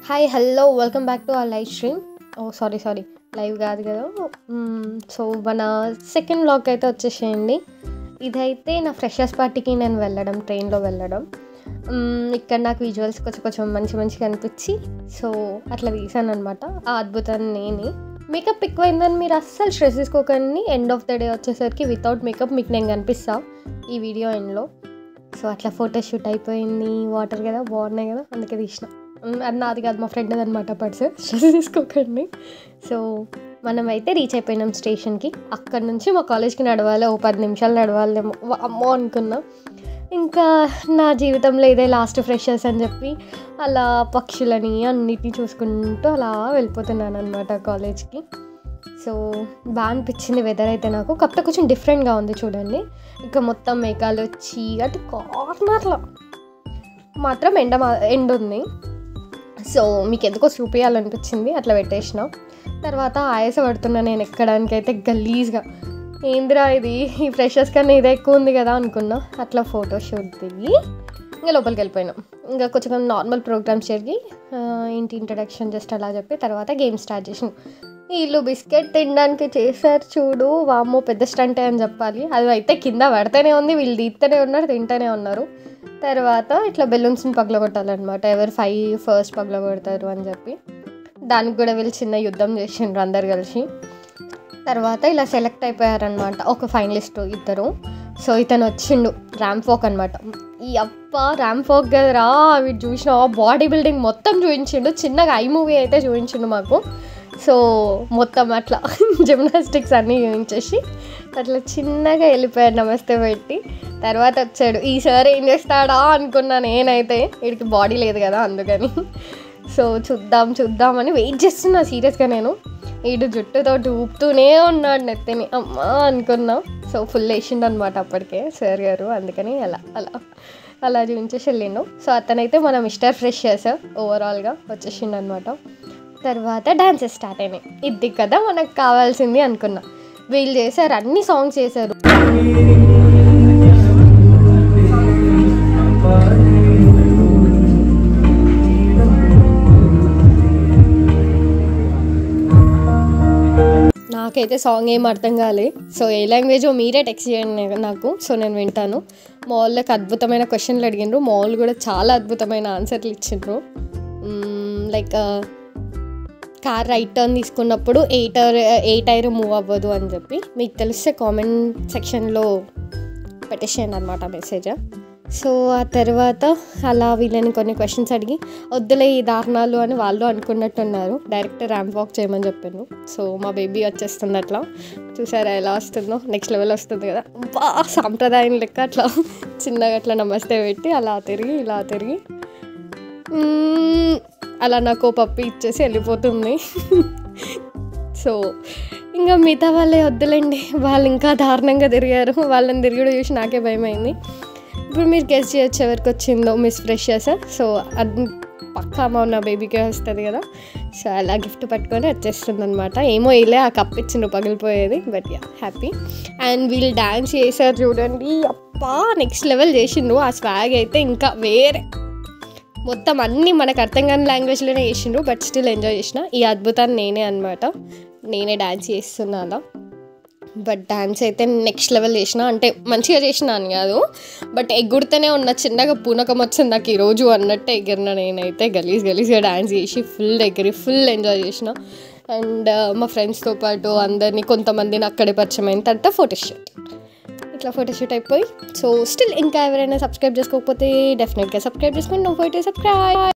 hi hello welcome back to our live stream oh sorry sorry live కాదు కదా so మన second blog అయితే వచ్చేసేయండి ఇదైతే నా ఫ్రెషర్స్ పార్టీకి నేను వెళ్ళడం ట్రైన్లో వెళ్ళడం మ్మ్, ఇక్కడ నాకు విజువల్స్ కొంచెం కొంచెం మంచి మంచిగా అనిపించి సో అట్లా తీసాను అనమాట ఆ అద్భుతాన్ని నేనే మేకప్ ఎక్కువైందని మీరు అస్సలు స్ట్రెస్ తీసుకోకండి ఎండ్ ఆఫ్ ద డే వచ్చేసరికి వితౌట్ మేకప్ మీకు నేను కనిపిస్తా ఈ వీడియో ఎండ్లో సో అట్లా ఫోటో షూట్ అయిపోయింది వాటర్ కదా బాగున్నాయి కదా అందుకే తీసిన ఉమ్, అది నాది కాదు మా ఫ్రెండ్ అనమాట పర్స్ స్ట్రెస్ తీసుకోకండి సో మనం అయితే రీచ్ అయిపోయినాం స్టేషన్కి అక్కడ నుంచి మా కాలేజ్కి నడవాలి ఓ పది నిమిషాలు నడవాలేమో వా- అమ్మో అనుకున్నా ఇంకా నా జీవితంలో ఇదే లాస్ట్ ఫ్రెషర్స్ అని చెప్పి అలా పక్షులని అన్నిటిని చూసుకుంటూ అలా వెళ్ళిపోతున్నాను అనమాట కాలేజ్కి సో బాగా అనిపించింది వెదర్ అయితే నాకు కాకపోతే కొంచెం డిఫరెంట్గా ఉంది చూడండి ఇంకా మొత్తం మేఘాలు వచ్చి అటు కార్నర్లో మాత్రం ఎండ మా- ఎండ ఉంది సో మీకు ఎందుకో చూపించాలనిపించింది అట్లా పెట్టేసిన తర్వాత ఆయాస పడుతున్నా నేను ఎక్కడానికి అయితే గలీజ్గా ఏందిరా ఇది ఈ ఫ్రెషర్స్ కన్నా ఇదే ఎక్కువ ఉంది కదా అనుకున్నా అట్లా ఫోటోషూట్ దిగి ఇంకా లోపలికి వెళ్ళిపోయినాం ఇంకా కొంచెం నార్మల్ ప్రోగ్రామ్స్ జరిగి ఆ, ఏంటి ఇంట్రడక్షన్ జస్ట్ అలా చెప్పి తర్వాత గేమ్ స్టార్ట్ చేసినాం వీళ్ళు బిస్కెట్ తినడానికి చేశారు చూడు వామ్మో పెద్ద స్టంటే అని చెప్పాలి అది అయితే కింద పడితేనే ఉంది వీళ్ళు తీస్తూనే ఉన్నారు తింటూనే ఉన్నారు తర్వాత ఇట్లా బెలూన్స్ని పగలగొట్టాలన్నమాట ఎవరు ఫైవ్ ఫస్ట్ పగలగొడతారు అని చెప్పి దానికి కూడా వీళ్ళు చిన్న యుద్ధం చేసిండ్రు అందరు కలిసి తర్వాత ఇలా సెలెక్ట్ అయిపోయారనమాట ఒక ఫైనలిస్ట్ ఇద్దరు సో ఇతను వచ్చిండు ర్యాంప్ ఫోక్ అనమాట ఈ అప్ప ర్యాంప్ ఫోక్ కదరా వీడు చూసిన బాడీ బిల్డింగ్ మొత్తం చూపించిండు చిన్నగా ఐ మూవీ అయితే చూపించిండు మాకు సో మొత్తం అట్లా జిమ్నాస్టిక్స్ అన్నీ చూపించేసి అట్లా చిన్నగా వెళ్ళిపోయాడు నమస్తే పెట్టి తర్వాత వచ్చాడు ఈ సార్ ఏం చేస్తాడా అనుకున్నా నేనైతే వీడికి బాడీ లేదు కదా అందుకని సో చూద్దాం చూద్దామని వెయిట్ చేస్తున్నా సీరియస్గా నేను వీడు జుట్టుతో ఊపుతూనే ఉన్నాడు నెత్తిని అమ్మా అనుకున్నా సో ఫుల్ వేసిండు అనమాట అప్పటికే సార్ గారు అందుకని అలా అలా అలా చూపించేసి వెళ్ళిండు సో అతనైతే మన మిస్టర్ ఫ్రెష్ చేసార్ ఓవరాల్గా వచ్చేసిండు అనమాట తర్వాత డాన్సెస్ స్టార్ట్ అయినాయి ఇది కదా మనకు కావాల్సింది అనుకున్నా వీళ్ళు చేశారు అన్ని సాంగ్స్ చేశారు నాకైతే సాంగ్ ఏం అర్థం కాలే సో ఏ లాంగ్వేజ్ మీరే టెక్స్ట్ చేయండి నాకు సో నేను వింటాను మా వాళ్ళకి అద్భుతమైన క్వశ్చన్లు అడిగిండ్రు మా వాళ్ళు కూడా చాలా అద్భుతమైన ఆన్సర్లు ఇచ్చిండ్రు లైక్ కార్ రైట్ టర్న్ తీసుకున్నప్పుడు ఏ టైర్ ఏ టైర్ మూవ్ అవ్వదు అని చెప్పి మీకు తెలిస్తే కామెంట్ సెక్షన్లో పెట్టేసేయండి అనమాట మెసేజ్ సో ఆ తర్వాత అలా వీళ్ళని కొన్ని క్వశ్చన్స్ అడిగి వద్దులే ఈ దారుణాలు అని వాళ్ళు అనుకున్నట్టున్నారు డైరెక్ట్ ర్యాంప్ వాక్ చేయమని చెప్పాను సో మా బేబీ వచ్చేస్తుంది అట్లా చూసారా ఎలా వస్తుందో నెక్స్ట్ లెవెల్ వస్తుంది కదా బా సాంప్రదాయం లెక్క అట్లా చిన్నగా అట్లా నమస్తే పెట్టి అలా తిరిగి ఇలా తిరిగి మ్మ్, అలా నాకు ఓ పప్పి ఇచ్చేసి వెళ్ళిపోతుంది సో ఇంకా మిగతా వాళ్ళే వద్దులేండి వాళ్ళు ఇంకా దారుణంగా తిరిగారు వాళ్ళని తిరుగుడు చూసి నాకే భయమైంది ఇప్పుడు మీరు గెస్ట్ చేయొచ్చు ఎవరికి వచ్చిందో మిస్ ఫ్రెషర్స్ సో అది పక్కా మా నా బేబీకే వస్తుంది కదా సో అలా గిఫ్ట్ పట్టుకొని వచ్చేస్తుంది అనమాట ఏమో ఇలా ఆ కప్ ఇచ్చిండ్రు పగిలిపోయేది బట్ యా హ్యాపీ అండ్ వీళ్ళు డ్యాన్స్ చేశారు చూడండి అప్పా నెక్స్ట్ లెవెల్ చేసిండ్రు ఆ స్వాగ్ అయితే ఇంకా వేరే మొత్తం అన్నీ మనకు అర్థం కాని లాంగ్వేజ్లోనే చేసిండ్రు బట్ స్టిల్ ఎంజాయ్ చేసిన ఈ అద్భుతాన్ని నేనే అనమాట నేనే డ్యాన్స్ చేస్తున్నా అలా బట్ డ్యాన్స్ అయితే నెక్స్ట్ లెవెల్ చేసిన అంటే మంచిగా చేసిన అని కాదు బట్ ఎగురుతూనే ఉన్న చిన్నగా పూనకం వచ్చింది నాకు ఈరోజు అన్నట్టే ఎగిరిన నేనైతే గలీజ్ గలీజ్గా డ్యాన్స్ చేసి ఫుల్ ఎగిరి ఫుల్ ఎంజాయ్ చేసిన అండ్ మా ఫ్రెండ్స్తో పాటు అందరినీ కొంతమందిని అక్కడే పరిచయం అయిన తర్వాత ఫోటోషూట్ ఇట్లా ఫోటోషూట్ అయిపోయి సో స్టిల్ ఇంకా ఎవరైనా సబ్స్క్రైబ్ చేసుకోకపోతే డెఫినెట్గా సబ్స్క్రైబ్ చేసుకోండి నువ్వు ఫోటో సబ్స్క్రైబ్